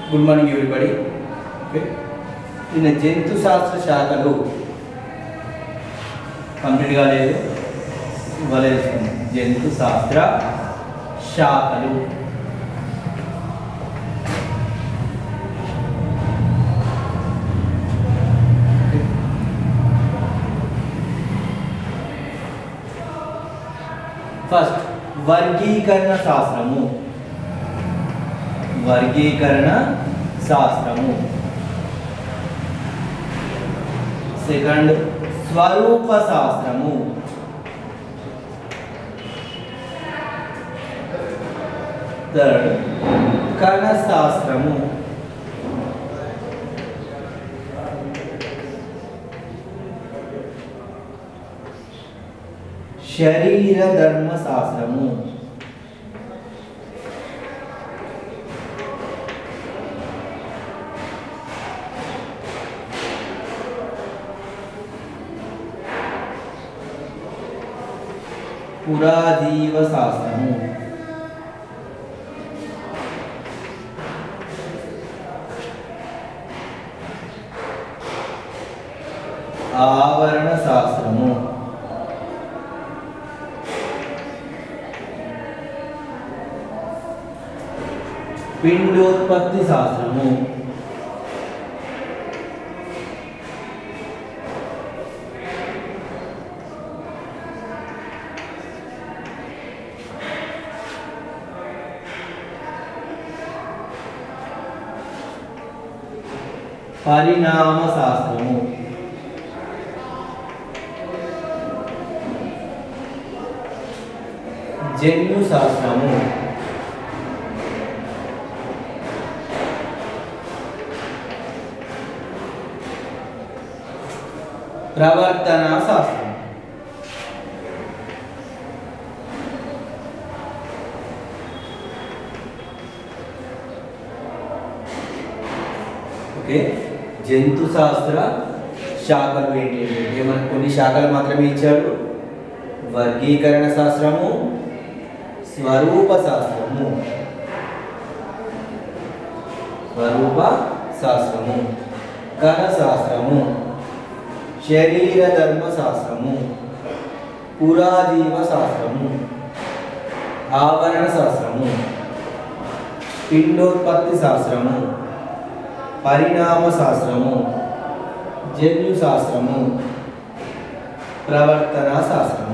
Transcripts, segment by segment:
good morning everybody okay నిన్న జంతు శాస్త్ర శాఖలు కంప్లీట్ కాలేదు ఇవాళ తెలుసుకుందాం జంతు శాస్త్ర శాఖలు ఫస్ట్ వర్గీకరణ శాస్త్రము వర్గీకరణ శాస్త్రము సెకండ్ స్వరూప శాస్త్రము థర్డ్ కణ శాస్త్రము శరీర ధర్మ శాస్త్రము పురాజీవ శాస్త్రము ఆవరణ శాస్త్రము పిండోత్పత్తి శాస్త్రము పరిణామ శాస్త్రము జన్యు శాస్త్రము ప్రవర్తన శాస్త్రం ఓకే జంతు శాస్త్ర శాఖలు ఏంటి అంటే మనకు కొన్ని శాఖలు మాత్రమే ఇచ్చాడు వర్గీకరణ శాస్త్రము స్వరూప శాస్త్రము స్వరూప శాస్త్రము కణ శాస్త్రము శరీర ధర్మ శాస్త్రము పురాజీవ శాస్త్రము ఆవరణ శాస్త్రము పిండోత్పత్తి శాస్త్రము పరిణామ శాస్త్రము జన్యు శాస్త్రము ప్రవర్తన శాస్త్రము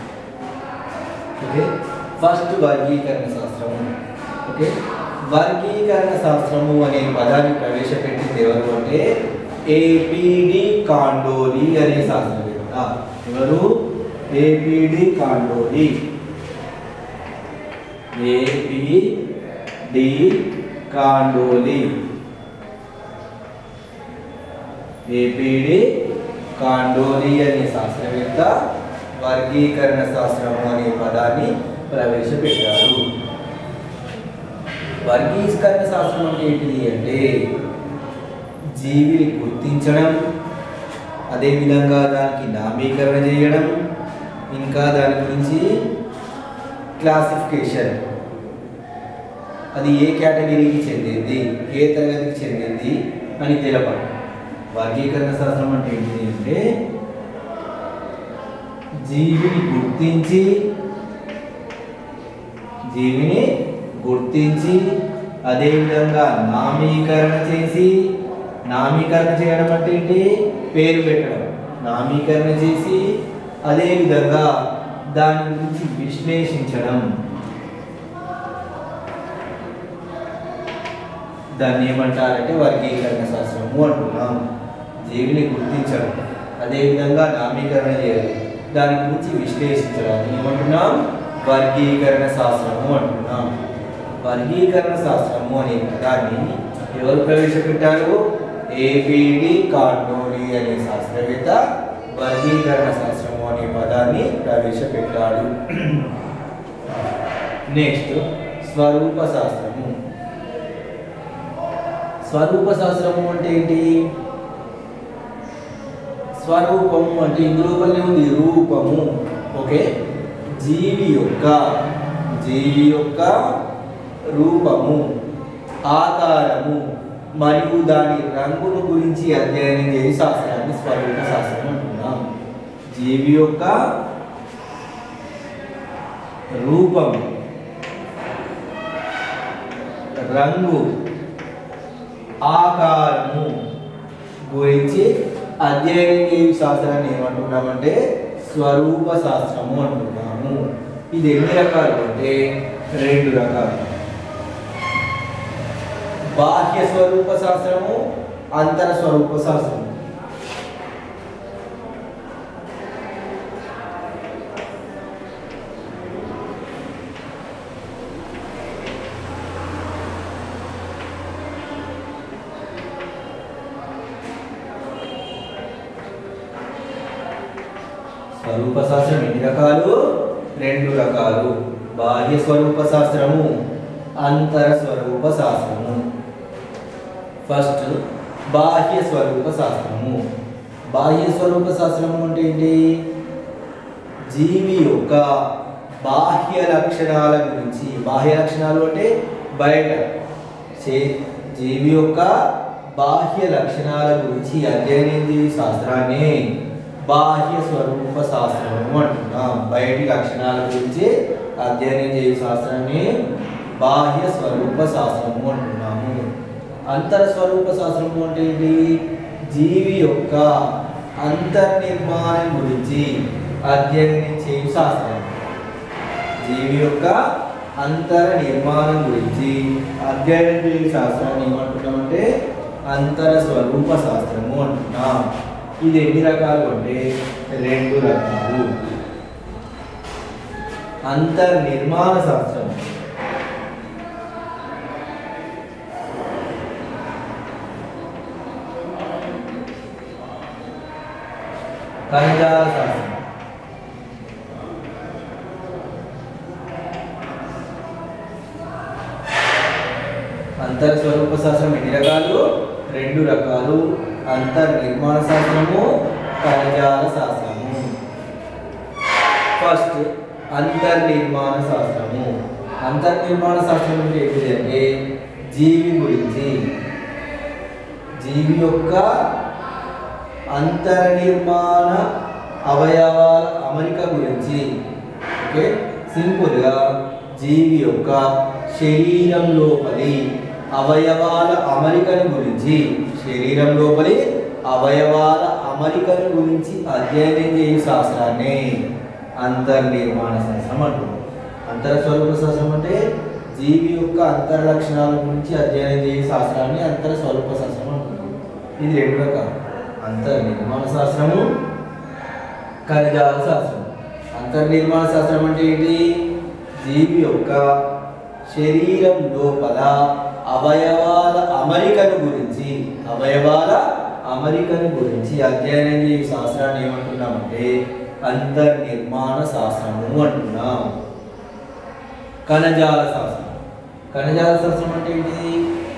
ఓకే ఫస్ట్ వర్గీకరణ శాస్త్రము ఓకే వర్గీకరణ శాస్త్రము అనే పదాన్ని ప్రవేశపెట్టింది ఎవరు అంటే ఏపీడి కాండోలి అనే శాస్త్రవేత్త ఎవరు A P de Candolle A P de Candolle A P de Candolle అనే శాస్త్రవేత్త వర్గీకరణ శాస్త్రము అనే పదాన్ని ప్రవేశపెట్టారు వర్గీకరణ శాస్త్రం అంటే ఏంటిది అంటే జీవిని గుర్తించడం అదేవిధంగా దానికి నామీకరణ చేయడం ఇంకా దాని గురించి క్లాసిఫికేషన్ అది ఏ కేటగిరీకి చెందింది ఏ తరగతికి చెందింది అని తెలపడం వర్గీకరణ శాస్త్రం అంటే ఏంటిది అంటే జీవిని గుర్తించి జీవిని గుర్తించి అదేవిధంగా నామీకరణ చేసి నామీకరణ చేయడం అంటే ఏంటి పేరు పెట్టడం నామీకరణ చేసి అదేవిధంగా దాని గురించి విశ్లేషించడం దాన్ని ఏమంటారంటే వర్గీకరణ శాస్త్రము అంటున్నాం జీవిని గుర్తించడం అదేవిధంగా నామీకరణ చేయడం దాని గురించి విశ్లేషించడం ఏమంటున్నాం వర్గీకరణ శాస్త్రము అంటున్నాం వర్గీకరణ శాస్త్రము అనే పదాన్ని ఎవరు ప్రవేశపెట్టారు ఏపీడి కార్డోలి అనే శాస్త్రవేత్త వర్గీకరణ శాస్త్రము అనే పదాన్ని ప్రవేశపెట్టాడు నెక్స్ట్ స్వరూప శాస్త్రము స్వరూప శాస్త్రము అంటే ఏంటి స్వరూపము అంటే ఇందులోపలనే ఉంది రూపము ఓకే జీవి యొక్క జీవి యొక్క రూపము ఆకారము మరియు దాని రంగును గురించి అధ్యయనం చేసి శాస్త్రాన్ని స్వరూప శాస్త్రం అంటున్నాం జీవి యొక్క రూపం రంగు ఆకారము గురించి అధ్యయనం చేయ శాస్త్రాన్ని ఏమంటున్నామంటే స్వరూప శాస్త్రము అంటున్నాము ఇది ఎన్ని రకాలు అంటే రెండు రకాలు బాహ్య స్వరూప శాస్త్రము అంతర స్వరూప శాస్త్రము స్వరూప శాస్త్రం ఎన్ని రకాలు రెండు రకాలు బాహ్య స్వరూప శాస్త్రము అంతర స్వరూప శాస్త్రము ఫస్ట్ బాహ్య స్వరూప శాస్త్రము బాహ్య స్వరూప శాస్త్రము అంటే ఏంటి జీవి యొక్క బాహ్య లక్షణాల గురించి బాహ్య లక్షణాలు అంటే బయట చే- జీవి యొక్క బాహ్య లక్షణాల గురించి అధ్యయనం చేసే శాస్త్రాన్ని బాహ్య స్వరూప శాస్త్రము అంటున్నాం బయటి లక్షణాల గురించి అధ్యయనం చేసే శాస్త్రాన్ని బాహ్య స్వరూప శాస్త్రము అంటున్నాము అంతర స్వరూప శాస్త్రము అంటే ఏంటి జీవి యొక్క అంతర్నిర్మాణం గురించి అధ్యయనం చేయు శాస్త్రం జీవి యొక్క అంతర నిర్మాణం గురించి అధ్యయనం చేయు శాస్త్రాన్ని ఏమంటున్నామంటే అంతర స్వరూప శాస్త్రము అంటున్నాం ఇది ఎన్ని రకాలు అంటే రెండు రకాలు అంతర్నిర్మాణ శాస్త్రం కణజాల శాస్త్రం అంతర్ స్వరూప శాస్త్రం ఎన్ని రకాలు రెండు రకాలు అంతర్ నిర్మాణ శాస్త్రము కణజాల శాస్త్రము ఫస్ట్ అంతర్నిర్మాణ శాస్త్రము అంతర్నిర్మాణ శాస్త్రం అంటే ఏంటిది అంటే జీవి గురించి జీవి యొక్క అంతర్నిర్మాణ అవయవాల అమరిక గురించి ఓకే సింపుల్గా జీవి యొక్క శరీరం లోపలి అవయవాల అమరికను గురించి శరీరం లోపలి అవయవాల అమరికను గురించి అధ్యయనం చేయు శాస్త్రాన్ని అంతర్నిర్మాణ శాస్త్రం అంటున్నాం అంతర స్వరూప శాస్త్రం అంటే జీవి యొక్క అంతర లక్షణాల గురించి అధ్యయనం చేయు శాస్త్రాన్ని అంతర స్వరూప శాస్త్రం అంటున్నాం ఇది రెండు రకాలు అంతర్నిర్మాణ శాస్త్రము ఖనిజాల శాస్త్రం అంతర్నిర్మాణ శాస్త్రం అంటే ఏంటి జీవి యొక్క శరీరం లోపల అవయవాల అమరికను గురించి అవయవాల అమరికను గురించి అధ్యయనం చేయ శాస్త్రాన్ని ఏమంటున్నామంటే అంతర్నిర్మాణ శాస్త్రము అంటున్నాం కణజాల శాస్త్రం కణజాల శాస్త్రం అంటే ఏంటి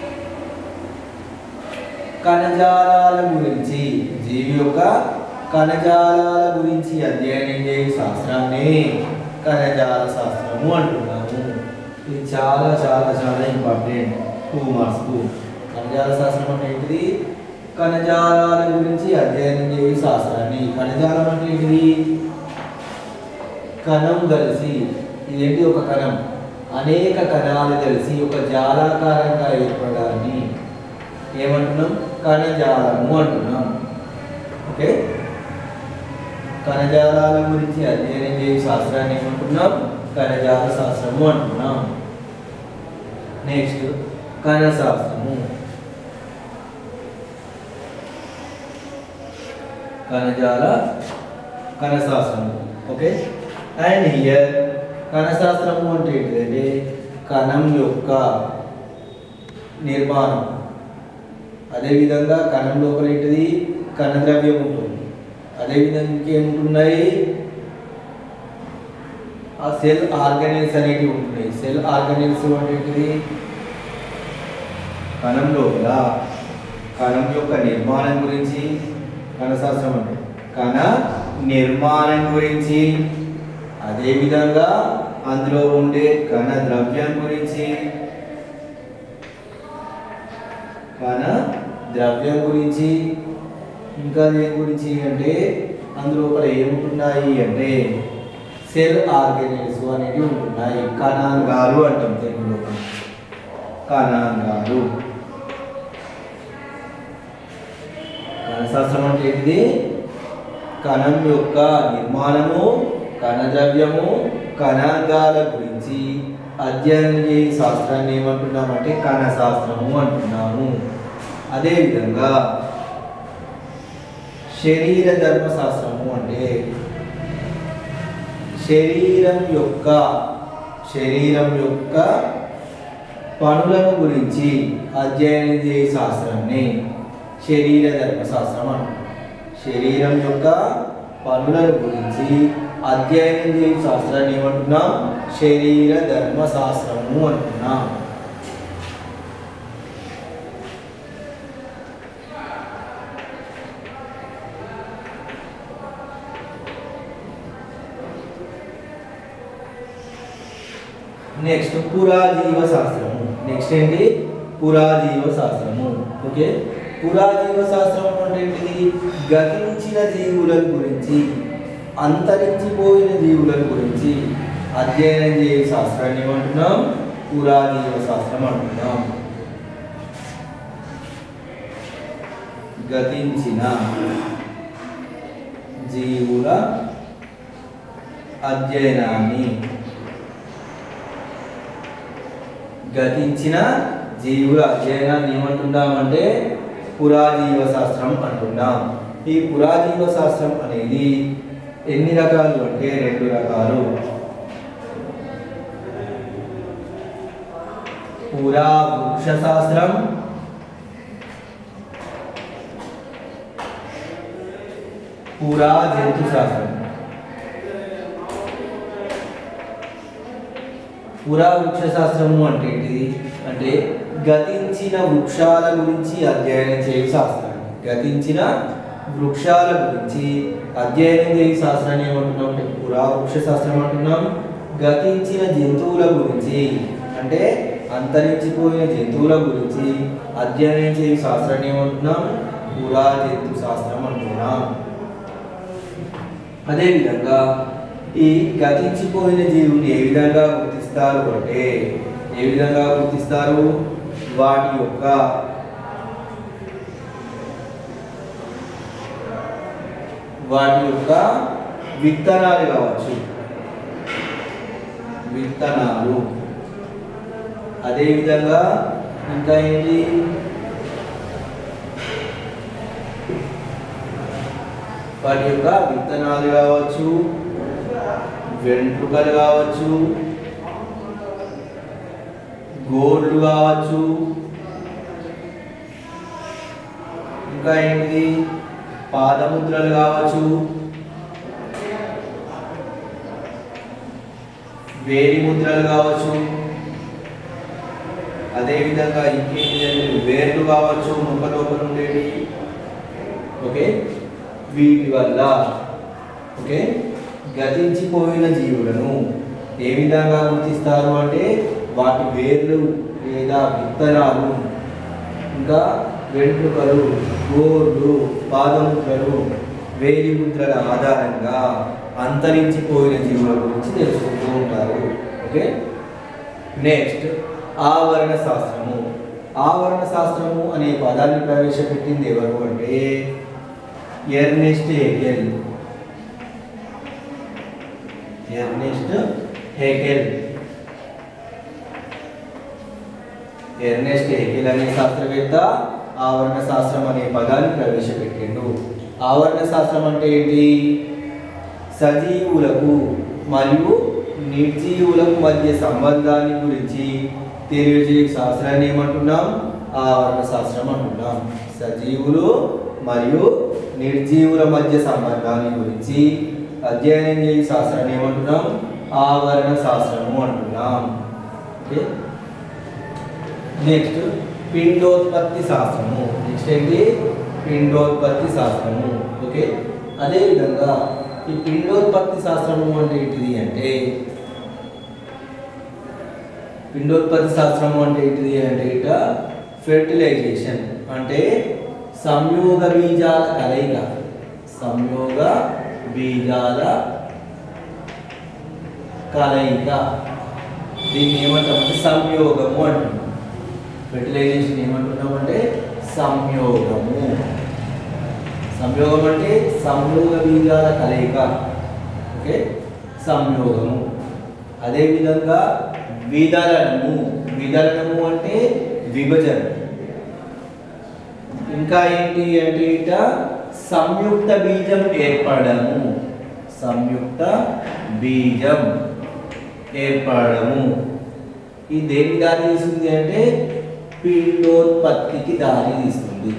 కణజాలాల గురించి జీవి యొక్క కణజాలాల గురించి అధ్యయనం చేయ శాస్త్రాన్ని కణజాల శాస్త్రము అంటున్నాము ఇది చాలా చాలా చాలా ఇంపార్టెంట్ టూ మార్క్స్కు కణజాల శాస్త్రం అంటే ఏంటిది కణజాలాల గురించి అధ్యయనం చేయ శాస్త్రాన్ని కణజాలం అంటే ఏంటిది కణం కలిసి ఇదేంటి ఒక కణం అనేక కణాలు కలిసి ఒక జాలాకారంగా ఏర్పడాలని ఏమంటున్నాం కణజాలము అంటున్నాం ఓకే కణజాలాల గురించి అధ్యయనం చేయ శాస్త్రాన్ని ఏమంటున్నాం కణజాల శాస్త్రము అంటున్నాం నెక్స్ట్ కణ శాస్త్రము కణజాల కణశాస్త్రము ఓకే అండ్ హియర్ కణశాస్త్రము అంటే ఏంటిదంటే కణం యొక్క నిర్మాణం అదేవిధంగా కణం లోపల ఏంటిది కణద్రవ్యం ఉంటుంది అదేవిధంగా ఇంకేముంటున్నాయి ఆ సెల్ ఆర్గనైల్స్ అనేటివి ఉంటున్నాయి సెల్ ఆర్గనైల్స్ అంటే ఏంటిది కణం లోపల కణం యొక్క నిర్మాణం గురించి కణశాస్త్రం అంటే కణ నిర్మాణం గురించి అదేవిధంగా అందులో ఉండే కణ ద్రవ్యం గురించి కణ ద్రవ్యం గురించి ఇంకా దేని గురించి అంటే అందులోపల ఏముంటున్నాయి అంటే సెల్ ఆర్గనైజ్ అనేవి ఉంటున్నాయి కణాంగాలు అంటాం తెలుగులో కణాంగాలు కణశాస్త్రం అంటే ఏంటిది కణం యొక్క నిర్మాణము కణద్రవ్యము కణాంగాల గురించి అధ్యయనం చేయ శాస్త్రాన్ని ఏమంటున్నామంటే కణశాస్త్రము అంటున్నాము అదేవిధంగా శరీర ధర్మశాస్త్రము అంటే శరీరం యొక్క శరీరం యొక్క పనులను గురించి అధ్యయనం చేసే శాస్త్రాన్ని శరీర ధర్మశాస్త్రం అంటారు శరీరం యొక్క పనులను గురించి అధ్యయనం చేసే శాస్త్రాన్ని ఏమంటున్నాం శరీర ధర్మశాస్త్రము అంటున్నాం నెక్స్ట్ పురాజీవ శాస్త్రము నెక్స్ట్ ఏంటి పురాజీవ శాస్త్రము ఓకే పురాజీవ శాస్త్రం అంటే ఏంటిది గతించిన జీవుల గురించి అంతరించిపోయిన జీవుల గురించి అధ్యయనం చేసే శాస్త్రాన్ని ఏమంటున్నాం పురాజీవ శాస్త్రం అంటున్నాం గతించిన జీవుల అధ్యయనాన్ని గతించిన జీవుల అధ్యయనాన్ని ఏమంటున్నామంటే పురాజీవ శాస్త్రం అంటున్నాం ఈ పురాజీవ శాస్త్రం అనేది ఎన్ని రకాలు అంటే రెండు రకాలు పురా వృక్ష శాస్త్రం పురా జంతు శాస్త్రం పురా వృక్ష శాస్త్రము అంటే ఏంటిది అంటే గతించిన వృక్షాల గురించి అధ్యయనం చేయ శాస్త్రం గతించిన వృక్షాల గురించి అధ్యయనం చేయ శాస్త్రాన్ని ఏమంటున్నాం అంటే పురా వృక్ష శాస్త్రం అంటున్నాం గతించిన జంతువుల గురించి అంటే అంతరించిపోయిన జంతువుల గురించి అధ్యయనం చేయ శాస్త్రాన్ని ఏమంటున్నాం పురా జంతు శాస్త్రం అంటున్నాం అదేవిధంగా ఈ గతించిపోయిన జీవుని ఏ విధంగా గుర్తిస్తారు అంటే ఏ విధంగా గుర్తిస్తారు వాటి యొక్క వాటి యొక్క విత్తనాలు కావచ్చు విత్తనాలు అదేవిధంగా ఇంకా ఏంటి వాటి యొక్క విత్తనాలు కావచ్చు వెంట్రుకలు కావచ్చు గోర్లు కావచ్చు ఇంకా ఏంటి పాదముద్రలు కావచ్చు వేలి ముద్రలు కావచ్చు అదేవిధంగా ఇంకేంటి వేర్లు కావచ్చు ముఖ లోపల ఉండేవి ఓకే వీటి వల్ల ఓకే గతించిపోయిన జీవులను ఏ విధంగా గుర్తిస్తారు అంటే వాటి వేర్లు లేదా విత్తనాలు ఇంకా వెంట్రుకలు గోర్లు పాదముద్రలు వేలి ముద్రల ఆధారంగా అంతరించిపోయిన జీవుల గురించి తెలుసుకుంటూ ఉంటారు ఓకే నెక్స్ట్ ఆవరణ శాస్త్రము ఆవరణ శాస్త్రము అనే పదాన్ని ప్రవేశపెట్టింది ఎవరు అంటే Ernst Haeckel Ernst Haeckel Ernst Haeckel అనే శాస్త్రవేత్త ఆవరణ శాస్త్రం అనే పదాన్ని ప్రవేశపెట్టిండు ఆవరణ శాస్త్రం అంటే ఏంటి సజీవులకు మరియు నిర్జీవులకు మధ్య సంబంధాన్ని గురించి తెలియజేయ శాస్త్రాన్ని ఏమంటున్నాం ఆవరణ శాస్త్రం అంటున్నాం సజీవులు మరియు నిర్జీవుల మధ్య సంబంధాన్ని గురించి అధ్యయనం చేయ శాస్త్రాన్ని ఏమంటున్నాం ఆవరణ శాస్త్రము అంటున్నాం ఓకే నెక్స్ట్ పిండోత్పత్తి శాస్త్రము నెక్స్ట్ ఏంటి పిండోత్పత్తి శాస్త్రము ఓకే అదేవిధంగా ఈ పిండోత్పత్తి శాస్త్రము అంటే ఏంటిది అంటే పిండోత్పత్తి శాస్త్రము అంటే ఏంటిది అంటే ఇట ఫెర్టిలైజేషన్ అంటే సంయోగ బీజాల కలయిక సంయోగ బీజాల కలయిక దీన్ని ఏమంటామంటే సంయోగము అంటున్నాం ఫెర్టిలైజేషన్ ఏమంటున్నామంటే సంయోగము సంయోగం అంటే సంయోగ బీజాల కలయిక ఓకే సంయోగము అదేవిధంగా విదలనము విదలనము అంటే విభజన ఇంకా ఏంటి అంటే ఇట సంయుక్త బీజం ఏర్పడము సంయుక్త బీజం ఏర్పడము ఇది దేనికి దారి తీస్తుంది అంటే పిండోత్పత్తికి దారి తీస్తుంది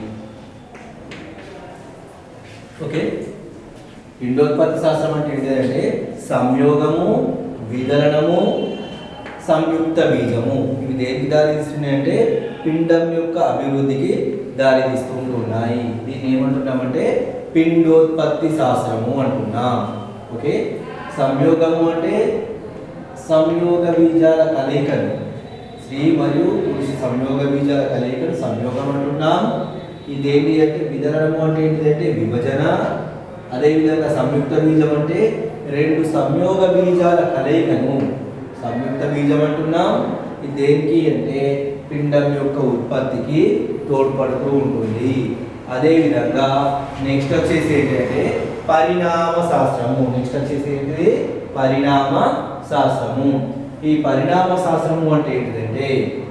ఓకే పిండోత్పత్తి శాస్త్రం అంటే ఏంటంటే సంయోగము విదలనము సంయుక్త బీజము ఇవి దేనికి దారి తీస్తున్నాయి అంటే పిండం యొక్క అభివృద్ధికి దారి తీస్తూ ఉంటున్నాయి దీన్ని ఏమంటున్నామంటే పిండోత్పత్తి శాస్త్రము అంటున్నాం ఓకే సంయోగము అంటే సంయోగ బీజాల కలయికను స్త్రీ మరియు పురుష సంయోగ బీజాల కలయికను సంయోగం అంటున్నాం ఇదేంటి అంటే విదలనము అంటే ఏంటిదంటే విభజన అదేవిధంగా సంయుక్త బీజం అంటే రెండు సంయోగ బీజాల కలయికను సంయుక్త బీజం అంటున్నాం ఇది దేనికి అంటే పిండం యొక్క ఉత్పత్తికి తోడ్పడుతూ ఉంటుంది అదేవిధంగా నెక్స్ట్ వచ్చేసి ఏంటంటే పరిణామ శాస్త్రము నెక్స్ట్ వచ్చేసి ఏంటిది పరిణామ శాస్త్రము ఈ పరిణామ శాస్త్రము అంటే ఏంటిదంటే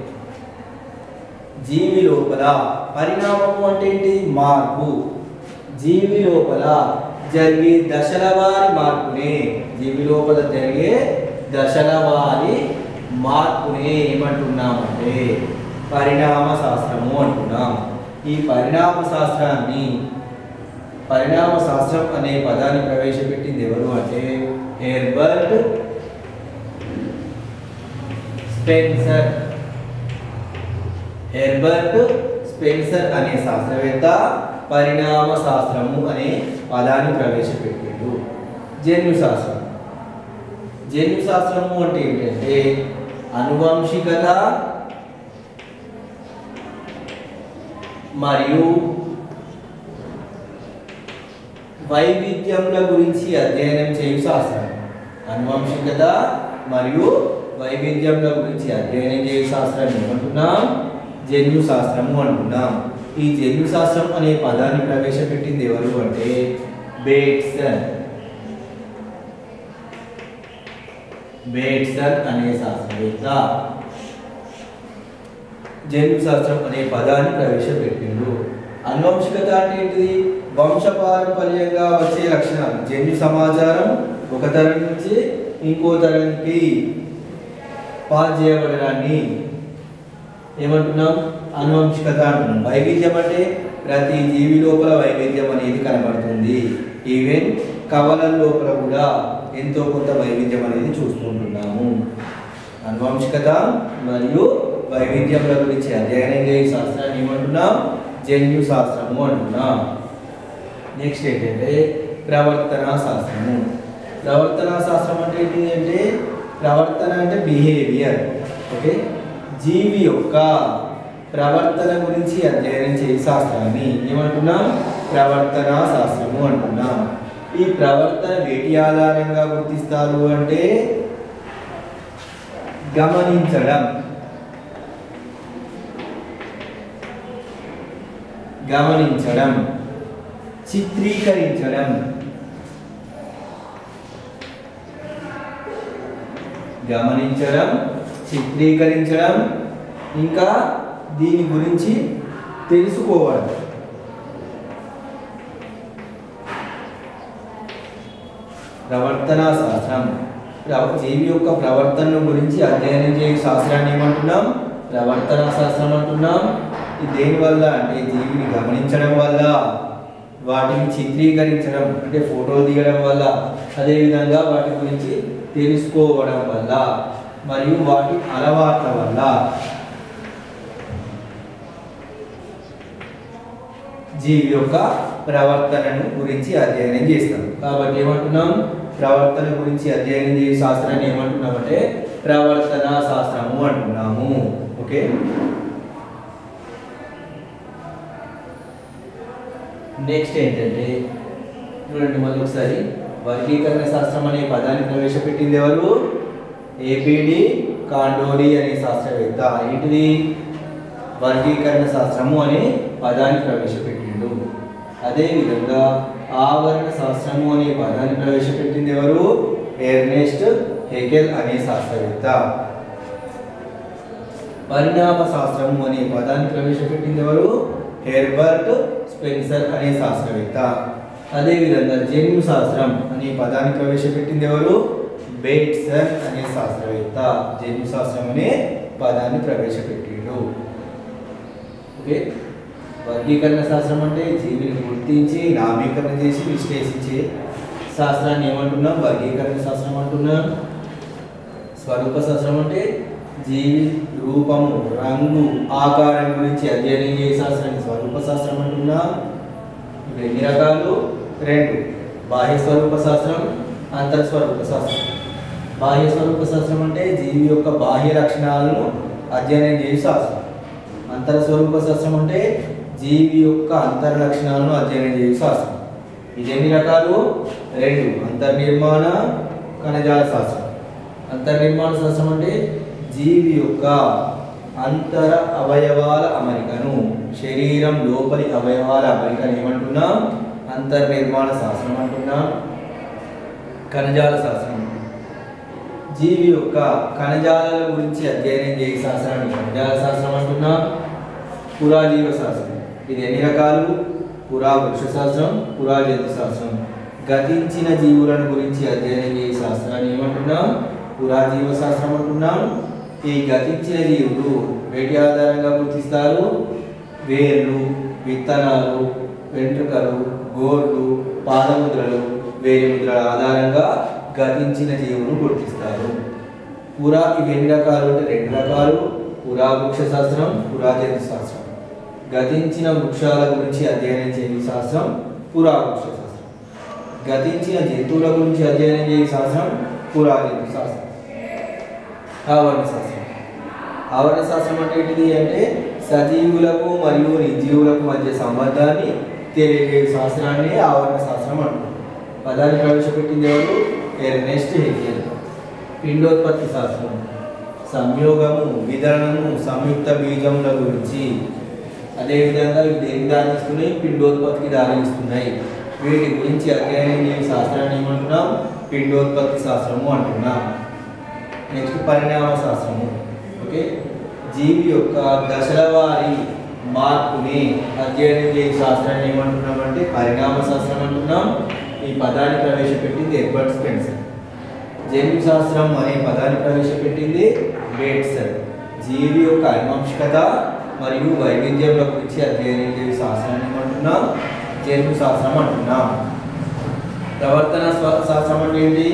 జీవి లోపల పరిణామము అంటే ఏంటి మార్పు జీవి లోపల జరిగే దశల వారి మార్పునే జీవి లోపల జరిగే దశల వారి మార్పునే ఏమంటున్నామంటే పరిణామ శాస్త్రము అంటున్నాం ఈ పరిణామ శాస్త్రాన్ని పరిణామ శాస్త్రం అనే పదాన్ని ప్రవేశపెట్టింది ఎవరు అంటే హెర్బర్ట్ స్పెన్సర్ హెర్బర్ట్ స్పెన్సర్ అనే శాస్త్రవేత్త పరిణామ శాస్త్రము అనే పదాన్ని ప్రవేశపెట్టాడు జన్యు శాస్త్రం జన్యు శాస్త్రము అంటే ఏంటంటే అనువంశికత మరియు వైవిధ్యముల గురించి అధ్యయనం చేయు శాస్త్రం అనువంశికత మరియు వైవిధ్యముల గురించి అధ్యయనం చేయు శాస్త్రం ఏమంటున్నాం జన్యు శాస్త్రము అంటున్నాం ఈ జన్యు శాస్త్రం అనే పదాన్ని ప్రవేశపెట్టింది ఎవరు అంటే బేట్సన్ బేట్సన్ అనే శాస్త్రవేత్త జన్యు శాస్త్రం అనే పదాన్ని ప్రవేశపెట్టిండు అనువంశికత అంటే ఏంటిది వంశపారంపర్యంగా వచ్చే లక్షణాలు జన్యు సమాచారం ఒక తరం నుంచి ఇంకో తరానికి పాస్ చేయబడడాన్ని ఏమంటున్నాం అనువంశికత అంటున్నాం వైవిధ్యం అంటే ప్రతి జీవి లోపల వైవిధ్యం అనేది కనబడుతుంది ఈవెన్ కవలల లోపల కూడా ఎంతో కొంత వైవిధ్యం అనేది చూస్తుంటున్నాము అనువంశికత మరియు వైవిధ్యముల గురించి అధ్యయనం చేయ శాస్త్రాన్ని ఏమంటున్నాం జన్యు శాస్త్రము అంటున్నాం నెక్స్ట్ ఏంటంటే ప్రవర్తన శాస్త్రము ప్రవర్తన శాస్త్రం అంటే ఏంటి అంటే ప్రవర్తన అంటే బిహేవియర్ ఓకే జీవి యొక్క ప్రవర్తన గురించి అధ్యయనం చేసే శాస్త్రాన్ని ఏమంటున్నాం ప్రవర్తన శాస్త్రము అంటున్నాం ఈ ప్రవర్తన వేటి ఆధారంగా గుర్తిస్తారు అంటే గమనించడం గమనించడం చిత్రీకరించడం గమనించడం చిత్రీకరించడం ఇంకా దీని గురించి తెలుసుకోవడం ప్రవర్తన శాస్త్రం ప్రవ- జీవి యొక్క ప్రవర్తన గురించి అధ్యయనం చేయ శాస్త్రాన్ని ఏమంటున్నాం ప్రవర్తన శాస్త్రం అంటున్నాం ఇది దేనివల్ల అంటే జీవిని గమనించడం వల్ల వాటిని చిత్రీకరించడం అంటే ఫోటోలు దిగడం వల్ల అదేవిధంగా వాటి గురించి తెలుసుకోవడం వల్ల మరియు వాటి అలవాట్ల వల్ల జీవి యొక్క ప్రవర్తనను గురించి అధ్యయనం చేస్తాం కాబట్టి ఏమంటున్నాం ప్రవర్తన గురించి అధ్యయనం చేసే శాస్త్రాన్ని ఏమంటున్నాం అంటే ప్రవర్తన శాస్త్రము అంటున్నాము ఓకే నెక్స్ట్ ఏంటంటే చూడండి మళ్ళీ ఒకసారి వర్గీకరణ శాస్త్రం అనే పదాన్ని ప్రవేశపెట్టింది ఎవరు ఏపీడి కాండోలి అనే శాస్త్రవేత్త ఏంటిది వర్గీకరణ శాస్త్రము అనే పదాన్ని ప్రవేశపెట్టిండు అదేవిధంగా ఆవరణ శాస్త్రము అనే పదాన్ని ప్రవేశపెట్టింది ఎవరు ఎర్నెస్ట్ హెగెల్ అనే శాస్త్రవేత్త పరిణామ శాస్త్రము అనే పదాన్ని ప్రవేశపెట్టింది ఎవరు హెర్బర్ట్ స్పెన్సర్ అనే శాస్త్రవేత్త అదేవిధంగా జన్యు శాస్త్రం అనే పదాన్ని ప్రవేశపెట్టింది ఎవరు బేట్సన్ అనే శాస్త్రవేత్త జన్యు శాస్త్రం అనే పదాన్ని ప్రవేశపెట్టిండు ఓకే వర్గీకరణ శాస్త్రం అంటే జీవిని గుర్తించి నామీకరణ చేసి విశ్లేషించే శాస్త్రాన్ని ఏమంటున్నాం వర్గీకరణ శాస్త్రం అంటున్నాం స్వరూప శాస్త్రం అంటే జీవి రూపము రంగు ఆకారం గురించి అధ్యయనం చేసే శాస్త్రాన్ని స్వరూప శాస్త్రం అంటున్నాం ఇవి ఎన్ని రకాలు రెండు బాహ్య స్వరూప శాస్త్రం అంతర్స్వరూప శాస్త్రం బాహ్య స్వరూప శాస్త్రం అంటే జీవి యొక్క బాహ్య లక్షణాలను అధ్యయనం చేసే శాస్త్రం అంతర స్వరూప శాస్త్రం అంటే జీవి యొక్క అంతర్ లక్షణాలను అధ్యయనం చేసే శాస్త్రం ఇది ఎన్ని రకాలు రెండు అంతర్నిర్మాణ కణజాల శాస్త్రం అంతర్నిర్మాణ శాస్త్రం అంటే జీవి యొక్క అంతర అవయవాల అమరికను శరీరం లోపలి అవయవాల అమరికను ఏమంటున్నాం అంతర్నిర్మాణ శాస్త్రం అంటున్నాం కణజాల శాస్త్రం జీవి యొక్క కణజాలాల గురించి అధ్యయనం చేసే శాస్త్రాన్ని కణజాల శాస్త్రం అంటున్నాం పురాజీవ శాస్త్రం ఇది ఎన్ని రకాలు పురా వృక్ష శాస్త్రం పురా జంతు శాస్త్రం గతించిన జీవులను గురించి అధ్యయనం చేసే శాస్త్రాన్ని ఏమంటున్నాం పురాజీవ శాస్త్రం అంటున్నాం ఈ గతించిన జీవులు వేటి ఆధారంగా గుర్తిస్తారు వేర్లు విత్తనాలు వెంట్రుకలు గోర్లు పాదముద్రలు వేలి ముద్రల ఆధారంగా గతించిన జీవులను గుర్తిస్తారు పురా ఇవి ఎన్ని రకాలు అంటే రెండు రకాలు పురా వృక్ష శాస్త్రం పురాజంతు శాస్త్రం గతించిన వృక్షాల గురించి అధ్యయనం చేసే శాస్త్రం పురా వృక్ష శాస్త్రం గతించిన జంతువుల గురించి అధ్యయనం చేసే శాస్త్రం పురాజంతు శాస్త్రం ఆవరణ శాస్త్రం ఆవరణ శాస్త్రం అంటే ఏంటిది అంటే సజీవులకు మరియు నిర్జీవులకు మధ్య సంబంధాన్ని తెలియజేసే శాస్త్రాన్ని ఆవరణ శాస్త్రం అంటారు పదాన్ని ప్రవేశపెట్టింది ఎవరు ఎర్నెస్ట్ హెగెల్ పిండోత్పత్తి శాస్త్రం సంయోగము విధరణము సంయుక్త బీజముల గురించి అదేవిధంగా ఇవి దేనికి దారిస్తున్నాయి పిండోత్పత్తికి దారిస్తున్నాయి వీటి గురించి అధ్యయనం చేసే శాస్త్రాన్ని ఏమంటున్నాం పిండోత్పత్తి శాస్త్రము అంటున్నాం నెక్స్ట్ పరిణామ శాస్త్రము ఓకే జీవి యొక్క దశల వారి మార్పుని అధ్యయనం చేసే శాస్త్రాన్ని ఏమంటున్నామంటే పరిణామ శాస్త్రం అంటున్నాం ఈ పదాన్ని ప్రవేశపెట్టింది ఎడ్వర్డ్ స్పెన్సర్ జన్యు శాస్త్రం అనే పదాన్ని ప్రవేశపెట్టింది బేట్సన్ జీవి యొక్క అనువంశికత మరియు వైవిధ్యంల గురించి అధ్యయనం చేసే శాస్త్రాన్ని ఏమంటున్నాం జన్యు శాస్త్రం అంటున్నాం ప్రవర్తన స్వ- శాస్త్రం అంటే ఏంటి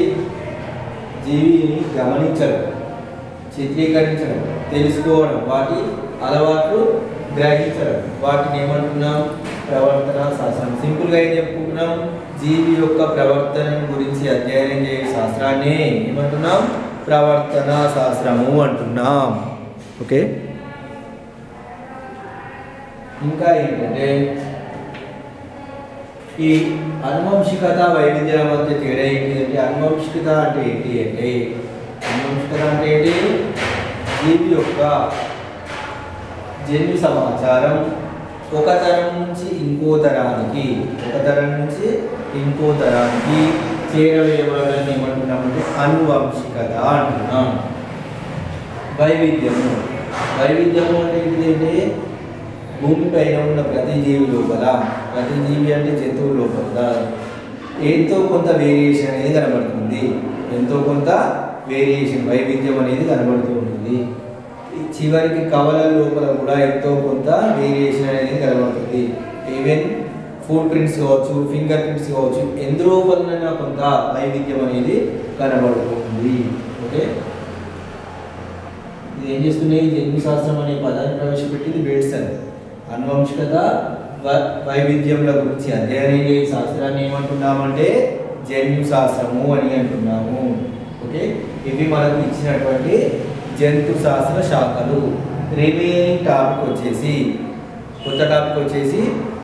జీవిని గమనించడం చిత్రీకరించడం తెలుసుకోవడం వాటి అలవాట్లు గ్రహించడం వాటిని ఏమంటున్నాం ప్రవర్తన శాస్త్రం సింపుల్గా ఏం చెప్పుకుంటున్నాం జీవి యొక్క ప్రవర్తన గురించి అధ్యయనం చేసే శాస్త్రాన్ని ఏమంటున్నాం ప్రవర్తన శాస్త్రము అంటున్నాం ఓకే ఇంకా ఏంటంటే ఈ అనువంశికత వైవిధ్యాల మధ్య తేడా ఏంటి అంటే అనువంశికత అంటే ఏంటి అంటే అనువంశికత అంటే ఏంటి జీవి యొక్క జన్యు సమాచారం ఒక తరం నుంచి ఇంకో తరానికి ఒక తరం నుంచి ఇంకో తరానికి చేరవేయబడాలని ఏమంటున్నామంటే అనువంశికత అంటున్నాం వైవిధ్యము వైవిధ్యము అంటే ఏంటిది అంటే భూమి పైన ఉన్న ప్రతి జీవి లోపల ప్రతి జీవి అంటే జంతువు లోపల ఎంతో కొంత వేరియేషన్ అనేది కనబడుతుంది ఎంతో కొంత వేరియేషన్ వైవిధ్యం అనేది కనబడుతూ ఉంటుంది ఈ చివరికి కవల లోపల కూడా ఎంతో కొంత వేరియేషన్ అనేది కనబడుతుంది ఈవెన్ ఫుట్ ప్రింట్స్ కావచ్చు ఫింగర్ ప్రింట్స్ కావచ్చు ఎందులో వలన కొంత వైవిధ్యం అనేది కనబడుతుంది ఓకే ఇది ఏం చేస్తున్నాయి జన్యు శాస్త్రం అనే పదాన్ని ప్రవేశపెట్టింది బేట్సన్ అనువంశికత వ- వైవిధ్యముల గురించి అధ్యయనం చేసే శాస్త్రాన్ని ఏమంటున్నామంటే జన్యు శాస్త్రము అని అంటున్నాము ఓకే ఇవి మనకు ఇచ్చినటువంటి జంతు శాస్త్ర శాఖలు రిమైనింగ్ టాపిక్ వచ్చేసి కొత్త టాపిక్ వచ్చేసి